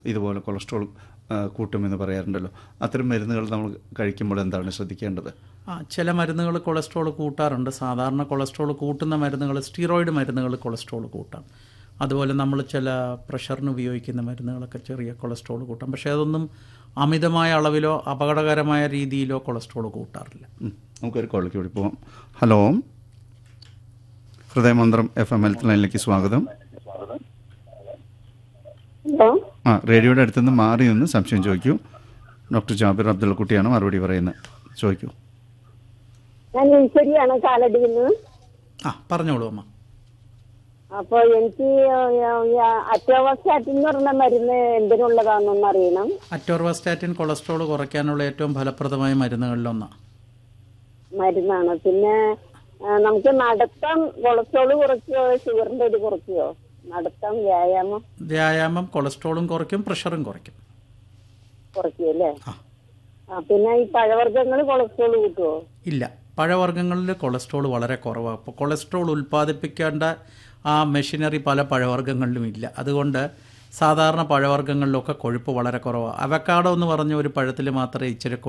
ഇതുപോലെ കൊളസ്ട്രോൾ ആ, കൂട്ടുമെന്ന് പറയാറുണ്ടല്ലോ അത്തരം മരുന്നുകൾ നമ്മൾ കഴിക്കുമ്പോൾ എന്താണ് ശ്രദ്ധിക്കേണ്ടത് ആ ചില മരുന്നുകൾ കൊളസ്ട്രോൾ കൂട്ടാറുണ്ട് സാധാരണ കൊളസ്ട്രോൾ കൂട്ടുന്ന മരുന്നുകൾ സ്റ്റീറോയിഡ് മരുന്നുകൾ കൊളസ്ട്രോൾ കൂട്ടാം അതുപോലെ നമ്മൾ ചില പ്രഷറിന് ഉപയോഗിക്കുന്ന മരുന്നുകളൊക്കെ ചെറിയ കൊളസ്ട്രോൾ കൂട്ടാം പക്ഷേ അതൊന്നും അമിതമായ അളവിലോ അപകടകരമായ രീതിയിലോ കൊളസ്ട്രോൾ കൂട്ടാറില്ല ഉം. നമുക്കൊരു കോളിലേക്ക് കൂടി പോവാം hello Hridayamanthram F M health ലൈനിലേക്ക് സ്വാഗതം ഹലോ ആ റേഡിയോയുടെ അടുത്തുനിന്ന് മാറി നിന്ന് സംശയം ചോദിക്കൂ ഡോക്ടർ ജാബിർ അബ്ദുള്ള കുട്ടിയാണ് മറുപടി പറയുന്നത് ചോദിക്കൂ ഞാൻ ഈശ്വരിയാണ് കാലടിയിൽ നിന്ന് ആ പറഞ്ഞോളൂ അമ്മ അപ്പൊ എനിക്ക് അറ്റോവസ്റ്റാറ്റിൻ എന്ന് പറഞ്ഞ മരുന്ന് എന്തിനുള്ളതാണെന്നൊന്ന് അറിയണം അറ്റോർവാസ്റ്റാറ്റിൻ കൊളസ്ട്രോൾ കുറയ്ക്കാനുള്ള ഏറ്റവും ഫലപ്രദമായ മരുന്നുകളിലൊന്നാണ് മരുന്നാണ് പിന്നെ ആ, നമുക്ക് നടത്തം കൊളസ്ട്രോൾ കുറയ്ക്കോ ഷുഗറിന്റെ ഇത് കുറയ്ക്കോ നടത്തം വ്യായാമം വ്യായാമം കൊളസ്ട്രോളും കുറയ്ക്കും പ്രഷറും കുറയ്ക്കും കുറയ്ക്കും അല്ലേ ആ. ആ പിന്നെ ഈ പഴവർഗ്ഗങ്ങൾ കൊളസ്ട്രോൾ കൂട്ടുമോ ഇല്ല പഴവർഗ്ഗങ്ങളിൽ കൊളസ്ട്രോൾ വളരെ കുറവാണ് അപ്പോൾ കൊളസ്ട്രോൾ ഉൽപ്പാദിപ്പിക്കേണ്ട ആ മെഷീനറി പല പഴവർഗ്ഗങ്ങളിലും ഇല്ല അതുകൊണ്ട് സാധാരണ പഴവർഗ്ഗങ്ങളിലൊക്കെ കൊഴുപ്പ് വളരെ കുറവാണ് അവക്കാഡോ എന്ന് പറഞ്ഞ ഒരു പഴത്തിൽ മാത്രമേ ഇച്ചിരി